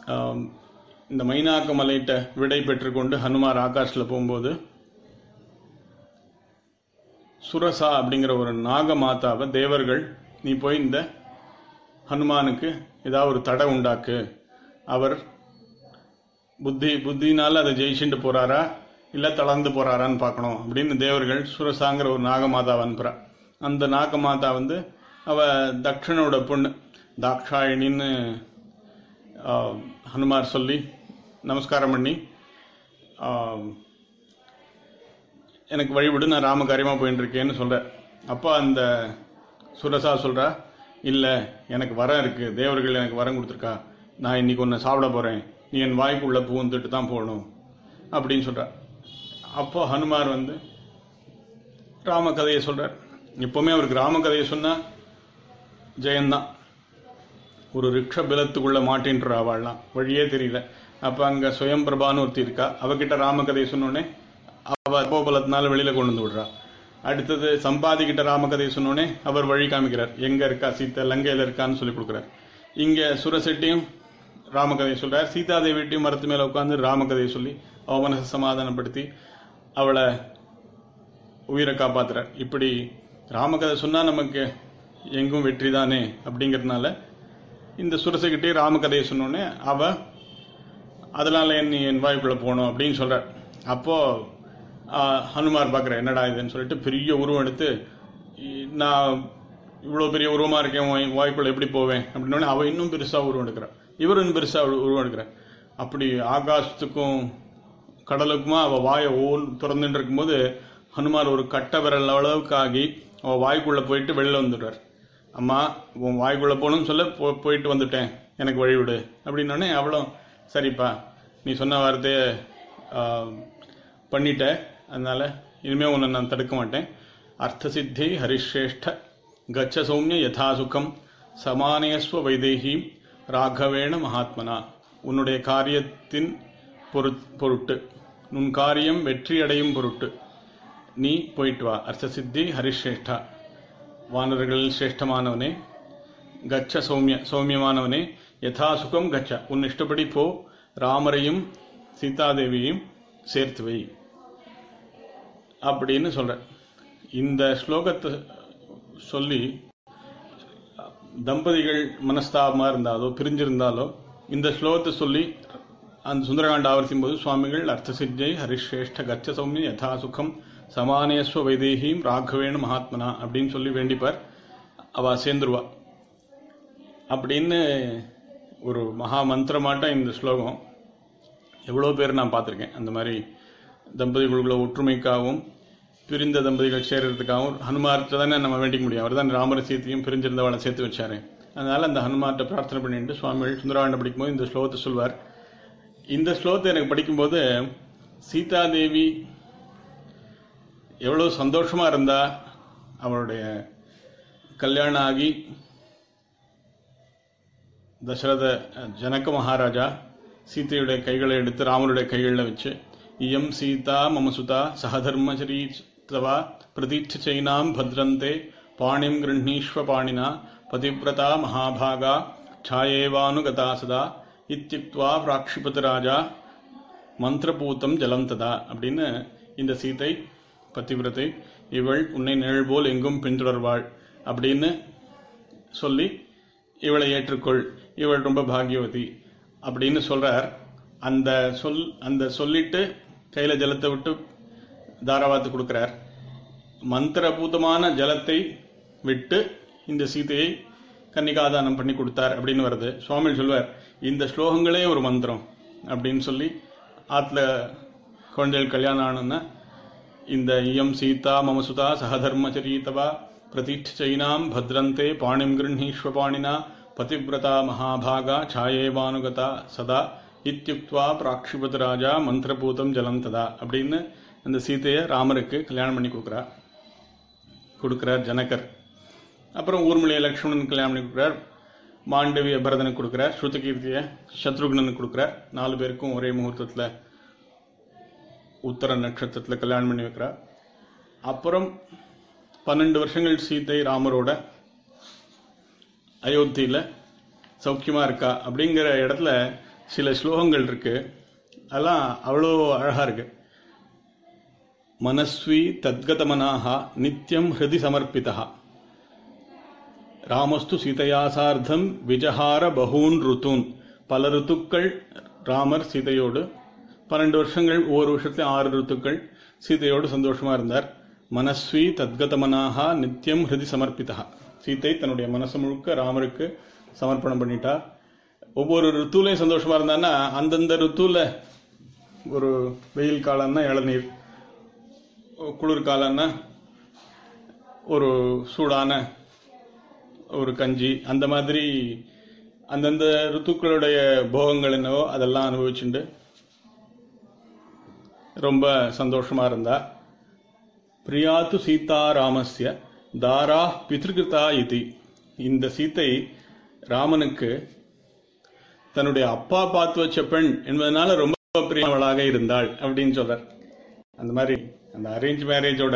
ஆம், இந்த மைனாக்க மலையிட்ட விடை பெற்றுக்கொண்டு ஹனுமார் ஆகாஷில் போகும்போது சுரசா அப்படிங்கிற ஒரு நாக மாதாவை தேவர்கள் நீ போய் இந்த ஹனுமானுக்கு ஏதாவது ஒரு தடை உண்டாக்கு அவர் புத்தி புத்தினால அதை ஜெயிச்சுட்டு போறாரா இல்ல தளர்ந்து போறாரான்னு பார்க்கணும் அப்படின்னு தேவர்கள் சுரசாங்கிற ஒரு நாகமாதாவை அனுப்புறா அந்த நாகமாதா வந்து அவ தக்ஷனோட பொண்ணு தாக்ஷாயணின்னு ஆ, ஹனுமார் சொல்லி நமஸ்காரம் பண்ணி ஆ, எனக்கு வழிவிடு நான் ராமகாரியமாக போயிட்டு இருக்கேன்னு சொல்கிறேன் அப்போ அந்த சுரசா சொல்கிறா இல்லை எனக்கு வரம் இருக்குது தேவர்கள் எனக்கு வரம் கொடுத்துருக்கா நான் இன்னைக்கு ஒன்று சாப்பிட போகிறேன் நீ என் வாய்க்குள்ளே பூந்துட்டு தான் போகணும் அப்படின்னு சொல்கிறா அப்போ ஹனுமார் வந்து ராம கதையை சொல்கிறார் எப்போவுமே அவருக்கு ராம கதையை சொன்னால் ஜெயந்தான் ஒரு ரிக்ஷ பிலத்துக்குள்ள மாட்டின்ற அவள்லாம் வழியே தெரியல அப்ப அங்க சுயம்பிரபான்னு ஒருத்தி இருக்கா அவகிட்ட ராமகதையை சொன்னோடனே அவ கோபலத்தினால வெளியில கொண்டு வந்து விடுறா அடுத்தது சம்பாதிக்கிட்ட ராமகதையை சொன்னோடனே அவர் வழி காமிக்கிறார் எங்க இருக்கா சீத்தை லங்கையில இருக்கான்னு சொல்லி கொடுக்குறார் இங்க சுரசெட்டியும் ராமகதையை சொல்றார் சீதாதேவிட்டையும் மரத்து மேல உட்காந்து ராமகதையை சொல்லி அவ மனசை சமாதானப்படுத்தி அவளை உயிரை காப்பாத்துறார் இப்படி ராமகதை சொன்னா நமக்கு எங்கும் வெற்றி தானே அப்படிங்கிறதுனால இந்த சுரசகிட்டே ராமகதையை சொன்னோடனே அவ அதனால என் என் வாய்க்குள்ள போகணும் அப்படின்னு சொல்றார் அப்போ ஆ, ஹனுமார் பார்க்குற என்னடா இதுன்னு சொல்லிட்டு பெரிய உருவம் எடுத்து இ- நான் இவ்வளோ பெரிய உருவமா இருக்கேன் உன் வாய்க்குள்ள எப்படி போவேன் அப்படின்னோடனே அவ இன்னும் பெருசா உருவம் எடுக்கிறார் இவர் இன்னும் பெருசா உரு- உருவம் எடுக்கிறார் அப்படி ஆகாசத்துக்கும் கடலுக்குமா அவ வாயை ஓல் திறந்துட்டு இருக்கும்போது ஹனுமார் ஒரு கட்ட விரல் அளவுக்கு ஆகி அவ வாய்க்குள்ள போயிட்டு வெளியில வந்துடுறார் அம்மா உன் வாய்க்குள்ள போகணும்னு சொல்ல போ- போயிட்டு வந்துட்டேன் எனக்கு வழி விடு அப்படின்னோடனே அவளும் சரிப்பா நீ சொன்ன வார்த்தையை ஆ, பண்ணிட்ட அதனால இனிமே உன்னை நான் தடுக்க மாட்டேன் அர்த்தசித்தி ஹரிஷ்ரேஷ்ட கச்ச சௌமிய யதா சுகம் சமானேஸ்வ வைதேகி ராகவேண மகாத்மனா உன்னுடைய காரியத்தின் பொரு பொருட்டு உன் காரியம் வெற்றியடையும் பொருட்டு நீ போயிட்டு வா அர்த்தசித்தி ஹரிஷ்ரேஷ்டா வானர்களில் சிரேஷ்டமானவனே கச்ச சௌமிய சௌமியமானவனே யதா சுகம் கச்ச உன் இஷ்டப்படி போ ராமரையும் சீதாதேவியையும் சேர்த்து வை அப்படின்னு சொல்ற இந்த ஸ்லோகத்தை சொல்லி தம்பதிகள் மனஸ்தாபமா இருந்தாலோ பிரிஞ்சிருந்தாலோ இந்த ஸ்லோகத்தை சொல்லி அந்த சுந்தரகாண்ட ஆவர்த்தியும் போது சுவாமிகள் அர்த்தசித்தியை ஹரிஷ்ரேஷ்ட கச்ச சௌமிய யதா சுகம் சமானேஸ்வ வைதேகியும் ராகவேண மகாத்மனா அப்படின்னு சொல்லி வேண்டிப்பார் அவ சேர்ந்துருவா அப்படின்னு ஒரு மகா மந்திரமாட்டம் இந்த ஸ்லோகம் எவ்வளோ பேர் நான் பார்த்துருக்கேன் அந்த மாதிரி தம்பதிகளுக்குள்ள ஒற்றுமைக்காகவும் பிரிந்த தம்பதிகள் சேர்றதுக்காகவும் ஹனுமார்ட்ட தானே நம்ம வேண்டிக்க முடியும் அவர் தான் ராமர சீத்தையும் பிரிஞ்சிருந்தவளை சேர்த்து வச்சாரு அதனால அந்த ஹனுமார்ட்ட பிரார்த்தனை பண்ணிட்டு சுவாமிகள் சுந்தரகாண்டம் படிக்கும்போது இந்த ஸ்லோகத்தை சொல்வார் இந்த ஸ்லோகத்தை எனக்கு படிக்கும்போது சீதாதேவி எவ்வளோ சந்தோஷமா இருந்தா அவளுடைய கல்யாணம் ஆகி தசரத ஜனக மகாராஜா சீதையுடைய கைகளை எடுத்து ராமனுடைய கைகளில் வச்சு இயம் சீதா மமசுதா சகதர்மச்சரி தவா பிரதீட்ச சைனாம் பத்ரந்தே பாணிம் கிருண்ணீஸ்வ பாணினா பதிவிரதா மகாபாகா ಛಾಯೇವಾನುಗತಾ சதா இத்தியுக்த்வா பிராக்ஷிபத ராஜா மந்திரபூத்தம் ஜலம் ததா அப்படின்னு இந்த சீதை பத்திவிரதை இவள் உன்னை நிழல் போல் எங்கும் பின்தொடர்வாள் அப்படின்னு சொல்லி இவளை ஏற்றுக்கொள் இவள் ரொம்ப பாகியவதி அப்படின்னு சொல்றார் அந்த சொல் அந்த சொல்லிட்டு கையில ஜலத்தை விட்டு தாராவாத்து கொடுக்கிறார் மந்திரபூதமான ஜலத்தை விட்டு இந்த சீதையை கன்னிகாதானம் பண்ணி கொடுத்தார் அப்படின்னு வருது சுவாமி சொல்வார் இந்த ஸ்லோகங்களே ஒரு மந்திரம் அப்படின்னு சொல்லி ஆத்துல குழந்தைகள் கல்யாணம் ஆனோன்னா இந்த இயம் சீதா மமசுதா சகதர்மச்சரீதவா பிரதிஷ்டைனாம் பத்ரந்தே பாணிம் கிருண்ணீஸ்வ பாணினா பதிவிரதா மகாபாகா ಛಾಯೇವಾನುகதா சதா இத்தியுக்த்வா பிராக்ஷிபத ராஜா மந்திரபூதம் ஜலம் ததா அப்படின்னு அந்த சீதையை ராமருக்கு கல்யாணம் பண்ணி கொடுக்குறா கொடுக்குறார் ஜனகர் அப்புறம் ஊர்மிளைய லக்ஷ்மணன் கல்யாணம் பண்ணி கொடுக்குறார் மாண்டவிய பரதனுக்கு கொடுக்குறார் ஸ்ருதகீர்த்திய சத்ருக்னனுக்கு கொடுக்குறார் நாலு பேருக்கும் ஒரே முகூர்த்தத்தில் உத்தர நட்சத்திரத்தில் கல்யாணம் பண்ணி வைக்கிறார் அப்புறம் பன்னெண்டு வருஷங்கள் சீதை ராமரோட அயோத்தியில் சௌக்கியமாக இருக்கா அப்படிங்கிற இடத்துல சில ஸ்லோகங்கள் இருக்கு அதெல்லாம் அவ்வளோ அழகா இருக்கு மனஸ்வி தத்கதமனாக நித்தியம் ஹிருதி சமர்ப்பிதா ராமஸ்து சீதையா சார்த்தம் விஜஹார பகூன் ருத்தூன் பல ருத்துக்கள் ராமர் சீதையோடு பன்னெண்டு வருஷங்கள் ஒவ்வொரு வருஷத்துலையும் ஆறு ருத்துக்கள் சீதையோடு சந்தோஷமா இருந்தார் மனஸ்வி தத்கதமனாக நித்தியம் ஹிருதி சமர்ப்பிதா சீதை தன்னுடைய மனசு முழுக்க ராமருக்கு சமர்ப்பணம் பண்ணிட்டா ஒவ்வொரு ருத்துலையும் சந்தோஷமா இருந்தான்னா அந்தந்த ருத்துல ஒரு வெயில் காலம்னா இளநீர் குளிர் காலம்னா ஒரு சூடான ஒரு கஞ்சி அந்த மாதிரி அந்தந்த ருத்துக்களுடைய போகங்கள் என்னவோ அதெல்லாம் அனுபவிச்சுண்டு ரொம்ப சந்தோஷமா இருந்தா பிரியாத்து சீதாராமஸ்ய தாரா பித்ருகிருதா இதி இந்த சீத்தை ராமனுக்கு தன்னுடைய அப்பா பார்த்து வச்ச பெண் என்பதனால ரொம்ப பிரியவளாக இருந்தாள் அப்படின்னு சொல்றார் அந்த மாதிரி அந்த அரேஞ்ச் மேரேஜோட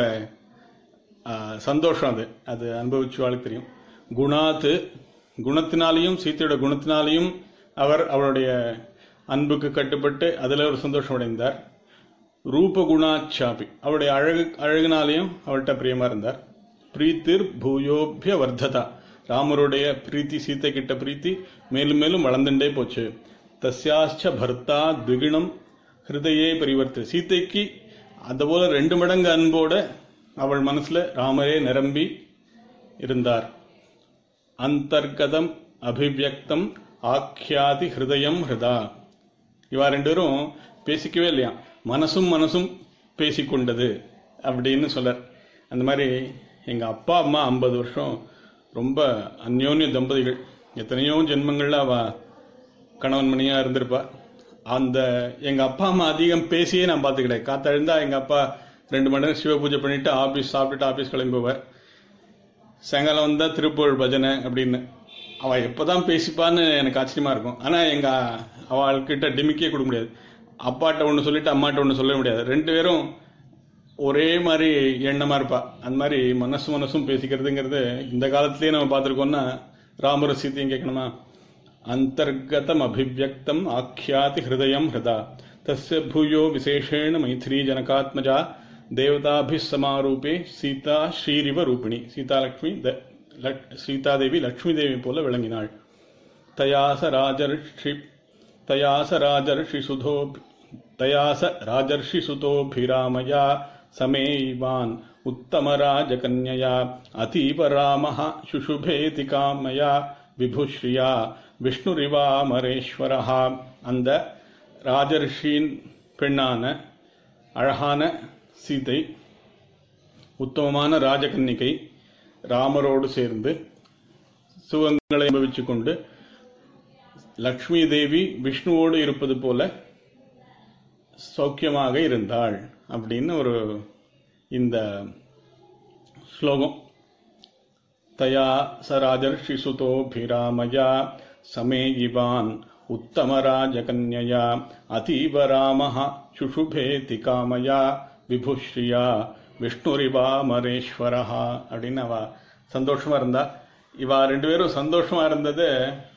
சந்தோஷம் அது அது அனுபவிச்சுவாளுக்கு தெரியும் குணாத்து குணத்தினாலையும் சீத்தையோட குணத்தினாலையும் அவர் அவருடைய அன்புக்கு கட்டுப்பட்டு அதில் ஒரு சந்தோஷம் அடைந்தார் ரூப குணாச்சாபி அவருடைய அழகு அழகுனாலையும் அவள்கிட்ட பிரியமா இருந்தார் பிரீத்திர் பூயோபிய வர்த்ததா ராமருடைய பிரீத்தி சீத்தை கிட்ட பிரீத்தி மேலும் மேலும் வளர்ந்துட்டே போச்சு தஸ்யாச்ச பர்த்தா திகிணம் ஹிருதயே பரிவர்த்தி சீதைக்கு அது போல ரெண்டு மடங்கு அன்போட அவள் மனசுல ராமரே நிரம்பி இருந்தார் அந்தர்கதம் அபிவியக்தம் ஆக்கியாதி ஹிருதயம் ஹிருதா இவா ரெண்டு பேரும் பேசிக்கவே இல்லையா மனசும் மனசும் பேசிக்கொண்டது அப்படின்னு சொல்றார் அந்த மாதிரி எங்க அப்பா அம்மா ஐம்பது வருஷம் ரொம்ப அந்யோன்ய தம்பதிகள் எத்தனையோ ஜென்மங்கள்ல அவ கணவன் மணியா இருந்திருப்பா அந்த எங்க அப்பா அம்மா அதிகம் பேசியே நான் பார்த்துக்கிட்டேன் காத்தழுந்தா எங்க அப்பா ரெண்டு மணி நேரம் சிவ பூஜை பண்ணிட்டு ஆபீஸ் சாப்பிட்டுட்டு ஆபீஸ் கிளம்புவார் சாயங்காலம் வந்தா திருப்புகழ் பஜனை அப்படின்னு அவ எப்பதான் பேசிப்பான்னு எனக்கு ஆச்சரியமா இருக்கும் ஆனா எங்க அவள்கிட்ட டிமிக்கே கொடுக்க முடியாது அப்பாட்ட ஒன்று சொல்லிட்டு அம்மாட்ட ஒன்று சொல்ல முடியாது ரெண்டு பேரும் ஒரே மாதிரி எண்ணமா இருப்பா அந்த மாதிரி மனசு மனசும் பேசிக்கிறதுங்கிறது இந்த காலத்திலேயே நம்ம பார்த்துருக்கோம்னா ராமர் சீத்தையும் கேட்கணுமா அந்தர்கதம் அபிவியக்தம் ஆக்கியாதி ஹிருதயம் ஹிருதா தஸ்ய பூயோ விசேஷேண மைத்ரி ஜனகாத்மஜா தேவதாபி சமாரூபே சீதா ஸ்ரீரிவ ரூபிணி சீதாலட்சுமி த- லட்- சீதாதேவி லக்ஷ்மி தேவி போல விளங்கினாள் தயாச ராஜர்ஷி தயாச ராஜர்ஷி சுதோ தயாச ராஜர்ஷி சுதோபிராமயா சமேவான் உத்தமராஜகன்யயா அதீவ ராமः சுஷுபேதி காமயா விபுஸ்ரீயா விஷ்ணுரிவாமரேஸ்வரः அந்த ராஜர்ஷியின் பெண்ணான அழகான சீதை உத்தமமான ராஜகன்னிகை ராமரோடு சேர்ந்து சுகங்களை அனுபவித்துக் கொண்டு லக்ஷ்மி தேவி விஷ்ணுவோடு இருப்பது போல சௌக்கியமாக இருந்தாள் அப்படின்னு ஒரு இந்த ஸ்லோகம் தயா சராஜர்ஷி சுதோபிராமயா சமே இவான் உத்தமராஜகன்யயா அதீவ ராமः சுஷுபேதி காமயா விபுஸ்ரீயா விஷ்ணுரிவாமரேஸ்வரः அப்படின்னு அவ சந்தோஷமா இருந்தா இவா ரெண்டு பேரும் சந்தோஷமா இருந்தது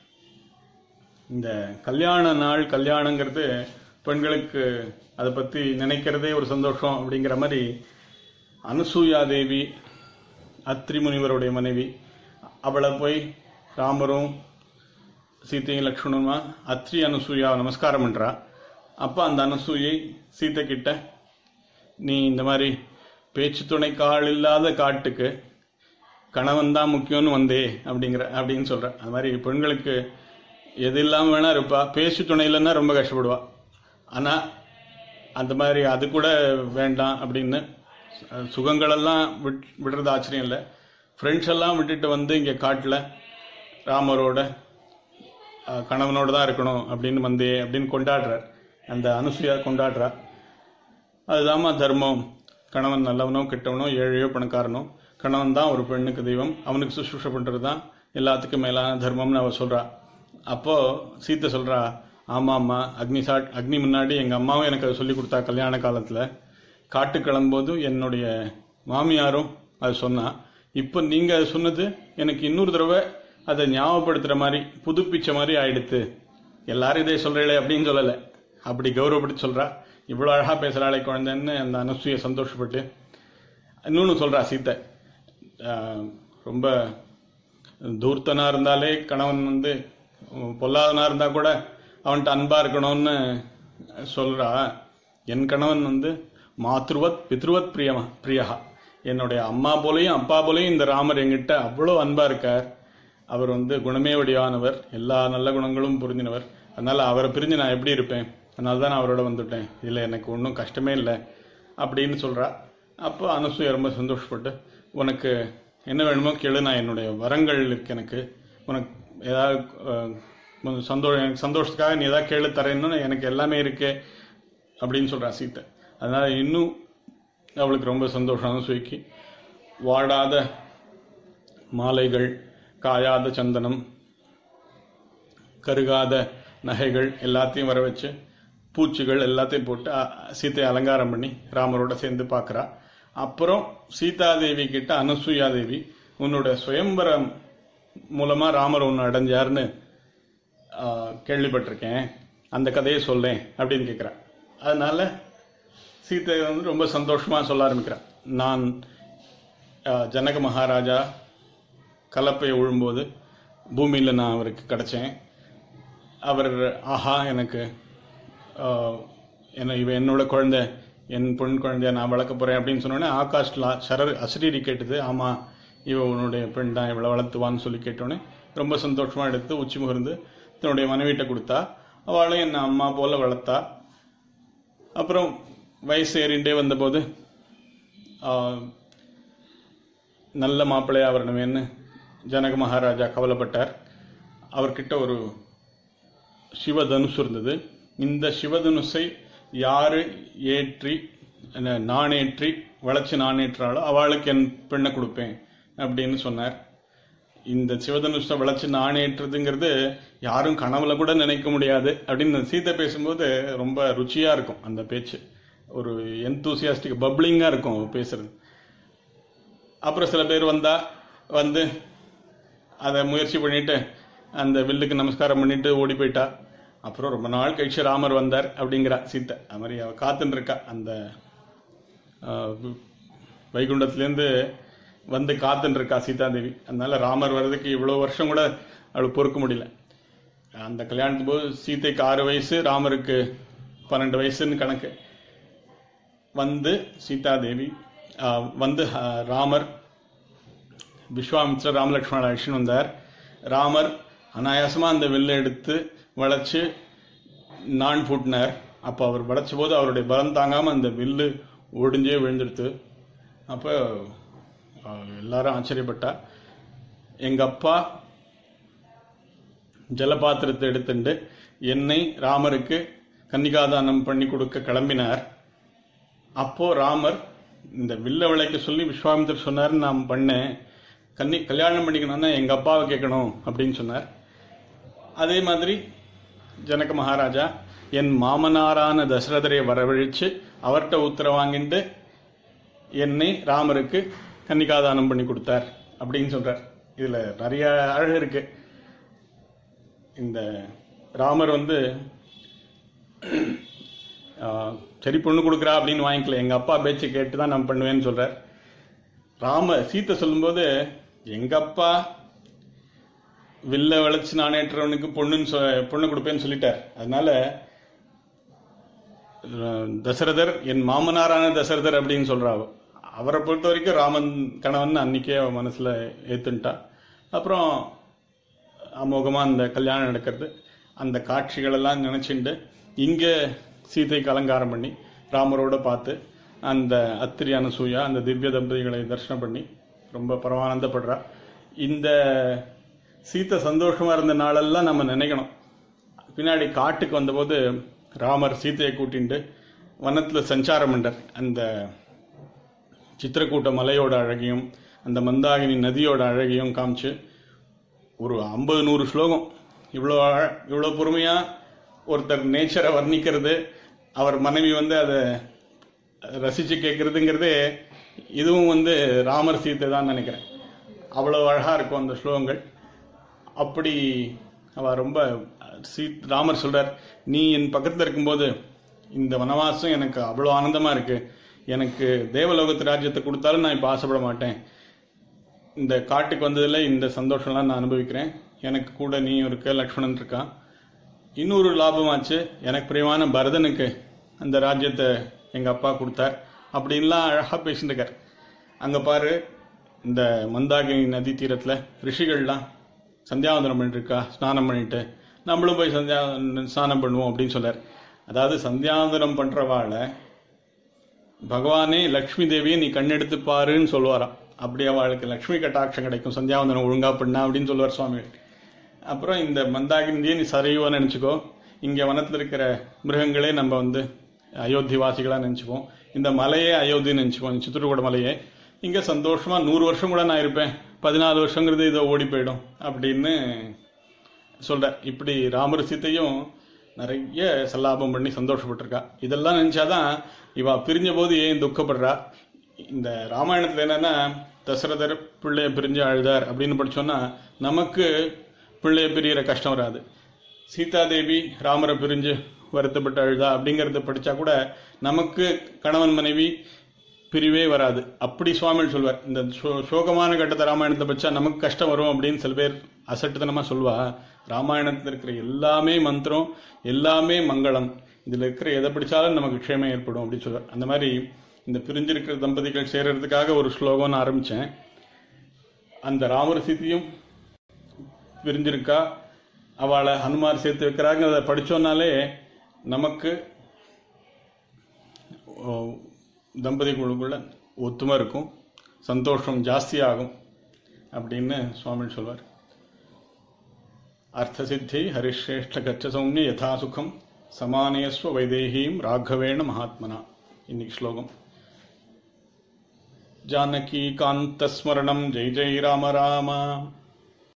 இந்த கல்யாண நாள் கல்யாணங்கிறது பெண்களுக்கு அதை பத்தி நினைக்கிறதே ஒரு சந்தோஷம் அப்படிங்கிற மாதிரி அனுசூயா தேவி அத்ரி முனிவருடைய மனைவி அவளை போய் ராமரும் சீத்தையும் லக்ஷ்மணனுமா அத்ரி அனுசூயா நமஸ்காரம் பண்றா அப்ப அந்த அனுசூயை சீத்தை கிட்ட நீ இந்த மாதிரி பேச்சு துணைக்கு ஆள் இல்லாத காட்டுக்கு கணவன் தான் முக்கியம்னு வந்தே அப்படிங்கிற அப்படின்னு சொல்ற அது மாதிரி பெண்களுக்கு எது இல்லாம வேணா இருப்பா பேச்சு துணை இல்லைன்னா ரொம்ப கஷ்டப்படுவா ஆனா அந்த மாதிரி அது கூட வேண்டாம் அப்படின்னு அஹ், சுகங்களெல்லாம் விட் விடுறது ஆச்சரியம் இல்லை ஃப்ரெண்ட்ஸ் எல்லாம் விட்டுட்டு வந்து இங்கே காட்டில் ராமரோட அஹ், கணவனோட தான் இருக்கணும் அப்படின்னு வந்தே அப்படின்னு கொண்டாடுறார் அந்த அனுசூயா கொண்டாடுறா அதுதாம்மா தர்மம் கணவன் நல்லவனோ கெட்டவனோ ஏழையோ பணக்காரனோ கணவன் தான் ஒரு பெண்ணுக்கு தெய்வம் அவனுக்கு சுசுஷ பண்றது தான் எல்லாத்துக்கும் மேலான தர்மம்னு அவ சொல்றா அப்போ சீத்தை சொல்றா ஆமா அம்மா அக்னி சாட் அக்னி முன்னாடி எங்க அம்மாவும் எனக்கு அதை சொல்லி கொடுத்தா கல்யாண காலத்துல காட்டு கிளம்பும்போது என்னுடைய மாமியாரும் அது சொன்னா இப்போ நீங்க அது சொன்னது எனக்கு இன்னொரு தடவை அதை ஞாபகப்படுத்துற மாதிரி புதுப்பிச்ச மாதிரி ஆயிடுத்து எல்லாரும் இதே சொல்றீங்களே அப்படின்னு சொல்லலை அப்படி கௌரவப்படுத்தி சொல்றா இவ்வளோ அழகா பேசுறாளே குழந்தைன்னு அந்த அனசூய சந்தோஷப்பட்டு இன்னொன்று சொல்றா சீத்தை ஆஹ், ரொம்ப தூர்த்தனா இருந்தாலே கணவன் வந்து உம், பொல்லாதனா இருந்தா கூட அவன்கிட்ட அன்பா இருக்கணும்னு சொல்றா என் கணவன் வந்து மாத்ருவத் பித்ருவத் பிரியமா பிரியா என்னுடைய அம்மா போலையும் அப்பா போலையும் இந்த ராமர் என்கிட்ட அவ்வளோ அன்பா இருக்கார் அவர் வந்து குணமே வடிவானவர் எல்லா நல்ல குணங்களும் புரிஞ்சினவர் அதனால அவரை பிரிஞ்சு நான் எப்படி இருப்பேன் அதனால தான் நான் அவரோட வந்துட்டேன் இதில் எனக்கு ஒன்றும் கஷ்டமே இல்லை அப்படின்னு சொல்றா அப்போ அனசூயா ரொம்ப சந்தோஷப்பட்டு உனக்கு என்ன வேணுமோ கேளு நான் என்னுடைய வரங்கள் இருக்கு எனக்கு உனக்கு ஏதாவது அஹ், கொஞ்சம் சந்தோ எனக்கு சந்தோஷத்துக்காக நீ ஏதாவது கேளு தரேன்னு எனக்கு எல்லாமே இருக்கு அப்படின்னு சொல்றா சீத்தை அதனால இன்னும் அவளுக்கு ரொம்ப சந்தோஷம் அனசூய்க்கு வாடாத மாலைகள் காயாத சந்தனம் கருகாத நகைகள் எல்லாத்தையும் வர வச்சு பூச்சிகள் எல்லாத்தையும் போட்டு அ, சீதையை அலங்காரம் பண்ணி ராமரோட சேர்ந்து பார்க்கறா அப்புறம் சீதாதேவி கிட்ட அனசூயா தேவி உன்னோட சுயம்பரம் மூலமா ராமர் உன்னை அடைஞ்சாருன்னு ஆ, கேள்விப்பட்டிருக்கேன் அந்த கதையை சொல்லேன் அப்படின்னு கேட்குறா அதனால சீதை வந்து ரொம்ப சந்தோஷமா சொல்ல ஆரம்பிக்கிறா நான் ஆ, ஜனக மகாராஜா கலப்பையை உழும்போது பூமியில் நான் அவருக்கு கிடைச்சேன் அவர் ஆஹா எனக்கு ஆஹ், என்ன இவ என்னோட குழந்தை என் பெண் குழந்தைய நான் வளர்க்க போறேன் அப்படின்னு சொன்னோடனே ஆகாஷ்ல சரர் அசரீரி கேட்டது ஆமா இவ உன்னுடைய பெண் தான் இவளை வளர்த்துவான்னு சொல்லி கேட்டோன்னே ரொம்ப சந்தோஷமா எடுத்து உச்சி முகர்ந்து தன்னுடைய மனைவிட்ட கொடுத்தா அவளும் என்ன அம்மா போல வளர்த்தா அப்புறம் வயசு ஏறிண்டே வந்தபோது ஆஹ், நல்ல மாப்பிள்ளையா வரணுமேன்னு ஜனக மகாராஜா கவலைப்பட்டார் அவர்கிட்ட ஒரு சிவதனுசு இருந்தது இந்த சிவதனுசை யாரு ஏற்றி என்ன, நாணேற்றி வளைச்சு நாணேற்றாலோ அவளுக்கு என் பெண்ணை கொடுப்பேன் அப்படின்னு சொன்னார் இந்த சிவதனுஷை வளைச்சு நாணேற்றுறதுங்கிறது யாரும் கனவுல கூட நினைக்க முடியாது அப்படின்னு சீதை பேசும்போது ரொம்ப ருச்சியா இருக்கும் அந்த பேச்சு ஒரு எந்தூசியாஸ்டிக் பப்ளிங்கா இருக்கும் அவ பேசுறது அப்புறம் சில பேர் வந்தா வந்து அதை முயற்சி பண்ணிட்டு அந்த வில்லுக்கு நமஸ்காரம் பண்ணிட்டு ஓடி போயிட்டா அப்புறம் ரொம்ப நாள் கழிச்சு ராமர் வந்தார் அப்படிங்கிறா சீத்தை அது மாதிரி அவ காத்துன்னு இருக்கா அந்த ஆஹ், வி- வைகுண்டத்திலேருந்து வந்து காத்துன்னு இருக்கா சீதாதேவி அதனால ராமர் வர்றதுக்கு இவ்வளோ வருஷம் கூட அவளுக்கு பொறுக்க முடியல அந்த கல்யாணத்துக்கு போது சீதைக்கு ஆறு வயசு ராமருக்கு பன்னெண்டு வயசுன்னு கணக்கு வந்து சீதாதேவி ஆஹ், வந்து ஆஹ், ராமர் விஸ்வாமித்ரர் ராமலட்சுமண அழிச்சுன்னு வந்தார் ராமர் அனாயாசமா அந்த வில்லை எடுத்து வளைச்சு நான் பூட்டினார் அப்போ அவர் வளைச்ச போது அவருடைய பலம் தாங்காம அந்த வில்லு ஒடிஞ்சே விழுந்துடுத்து அப்போ அஹ், எல்லாரும் ஆச்சரியப்பட்டா எங்க அப்பா ஜலபாத்திரத்தை எடுத்துண்டு என்னை ராமருக்கு கன்னிகாதானம் பண்ணி கொடுக்க கிளம்பினார் அப்போ ராமர் இந்த வில்ல விளைக்க சொல்லி விஸ்வாமித்தர் சொன்னார் நான் பண்ணேன் கன்னி கல்யாணம் பண்ணிக்கணும்னா எங்க அப்பாவை கேட்கணும் அப்படின்னு சொன்னார் அதே மாதிரி ஜனக மகாராஜா என் மாமனாரான தசரதரை வரவழைச்சு அவர்கிட்ட உத்தரவு வாங்கிட்டு என்னை ராமருக்கு கன்னிகாதானம் பண்ணி கொடுத்தார் அப்படின்னு சொல்றார் இதுல நிறைய அழகு இருக்கு இந்த ராமர் வந்து ஆஹ், சரி பொண்ணு கொடுக்குறா அப்படின்னு வாங்கிக்கல எங்க அப்பா பேச்சு கேட்டு தான் நான் பண்ணுவேன்னு சொல்றார் ராம சீத்தை சொல்லும்போது எங்க அப்பா வில்ல விளைச்சு நாணேற்றவனுக்கு பொண்ணுன்னு சொ- பொண்ணு கொடுப்பேன்னு சொல்லிட்டார் அதனால அஹ், தசரதர் என் மாமனாரான தசரதர் அப்படின்னு சொல்றா அவ. அவரை பொறுத்த வரைக்கும் ராமன் கணவன் அன்னைக்கே அவ மனசுல ஏத்துன்ட்டா அப்புறம் அமோகமா அந்த கல்யாணம் நடக்கிறது அந்த காட்சிகள் எல்லாம் நினைச்சுண்டு இங்க சீதைக்கு அலங்காரம் பண்ணி ராமரோட பார்த்து அந்த அத்திரி அனசூயா அந்த திவ்ய தம்பதிகளை தரிசனம் பண்ணி ரொம்ப பரமானந்தப்படுறா இந்த சீத்தை சந்தோஷமா இருந்த நாளெல்லாம் நம்ம நினைக்கணும் பின்னாடி காட்டுக்கு வந்தபோது ராமர் சீதையை கூட்டிண்டு வனத்துல சஞ்சாரம் பண்ணார் அந்த சித்திரக்கூட்ட மலையோட அழகையும் அந்த மந்தாகினி நதியோட அழகையும் காமிச்சு ஒரு ஐம்பது நூறு ஸ்லோகம் இவ்வளோ அழ- இவ்வளோ பொறுமையா ஒருத்தர் நேச்சரை வர்ணிக்கிறது அவர் மனைவி வந்து அதை ரசிச்சு கேட்கறதுங்கிறதே இதுவும் வந்து ராமர் சீத்தை தான் நினைக்கிறேன் அவ்வளோ அழகா இருக்கும் அந்த ஸ்லோகங்கள் அப்படி அவ ரொம்ப சீ ராமர் சொல்றார் நீ என் பக்கத்துல இருக்கும்போது இந்த வனவாசம் எனக்கு அவ்வளோ ஆனந்தமா இருக்கு எனக்கு தேவலோகத்து ராஜ்யத்தை கொடுத்தாலும் நான் இப்போ ஆசைப்பட மாட்டேன் இந்த காட்டுக்கு வந்ததில் இந்த சந்தோஷம்லாம் நான் அனுபவிக்கிறேன் எனக்கு கூட நீ இருக்க லக்ஷ்மணன் இருக்கான் இன்னொரு லாபமாச்சு எனக்கு பிரியமான பரதனுக்கு அந்த ராஜ்யத்தை எங்கள் அப்பா கொடுத்தார் அப்படின்லாம் அழகாக பேசிட்டு இருக்கார் அங்கே பாரு இந்த மந்தாகினி நதி தீரத்தில் ரிஷிகள்லாம் சந்தியாவந்தனம் பண்ணிட்டு இருக்கா ஸ்நானம் பண்ணிட்டு நம்மளும் போய் சந்தியா ஸ்நானம் பண்ணுவோம் அப்படின்னு சொன்னார் அதாவது சந்தியாவந்தனம் பண்ணுறவாளை பகவானே லக்ஷ்மி தேவியை நீ கண்ணெடுத்து பாருன்னு சொல்லுவாராம் அப்படி அவளுக்கு லக்ஷ்மி கட்டாட்சம் கிடைக்கும் சந்தியாவந்தனம் ஒழுங்கா பண்ணா அப்படின்னு சொல்லுவார் சுவாமிகள் அப்புறம் இந்த மந்தாகினியை நீ சரையுவா நினச்சிக்கோ இங்கே வனத்தில் இருக்கிற மிருகங்களே நம்ம வந்து அயோத்தி வாசிகளாக நினச்சிப்போம் இந்த மலையே அயோத்தின்னு நினச்சிப்போம் இந்த சித்திரக்கூட மலையே இங்கே சந்தோஷமாக நூறு வருஷம் கூட நான் இருப்பேன் பதினாலு வருஷங்கிறது இதோ ஓடி போயிடும் அப்படின்னு சொல்கிறார் இப்படி ராமர் சீத்தையும் நிறைய சல்லாபம் பண்ணி சந்தோஷப்பட்டிருக்கா இதெல்லாம் நினச்சாதான் இவா பிரிஞ்ச போது ஏன் துக்கப்படுறா இந்த ராமாயணத்தில் என்னன்னா தசரதர் பிள்ளைய பிரிஞ்சு அழுதார் அப்படின்னு படிச்சோன்னா நமக்கு பிள்ளைய பிரியிற கஷ்டம் வராது சீதாதேவி ராமரை பிரிஞ்சு வருத்தப்பட்டு அழுதா அப்படிங்கிறத படிச்சா கூட நமக்கு கணவன் மனைவி பிரிவே வராது அப்படி சுவாமிகள் சொல்வார் இந்த சோ- சோகமான கட்டத்தை ராமாயணத்தை பச்சா நமக்கு கஷ்டம் வரும் அப்படின்னு சில பேர் அசட்டுத்தனமா சொல்வா ராமாயணத்தில் இருக்கிற எல்லாமே மந்திரம் எல்லாமே மங்களம் இதுல இருக்கிற எதை படிச்சாலும் நமக்கு க்ஷேமம் ஏற்படும் அப்படின்னு சொல்வார் அந்த மாதிரி இந்த பிரிஞ்சிருக்கிற தம்பதிகள் சேர்றதுக்காக ஒரு ஸ்லோகம்னு ஆரம்பிச்சேன் அந்த ராமர் சீதையும் பிரிஞ்சிருக்கா அவளை ஹனுமார் சேர்த்து வைக்கிறாங்க அதை படிச்சோம்னாலே நமக்கு ஓ, தம்பதிகளுக்குள்ள ஒத்துமை இருக்கும் சந்தோஷம் ஜாஸ்தியாகும் அப்படின்னு சுவாமி சொல்வார் அர்த்தசித்தி ஹரிஷ்ரேஷ்ட கச்ச சௌமிய யதா சுகம் சமானயஸ்வ வைதேகீம் ராகவேண மகாத்மனா இன்னைக்கு ஸ்லோகம் ஜானகி காந்தஸ்மரணம் ஜெய் ஜெய் ராம ராம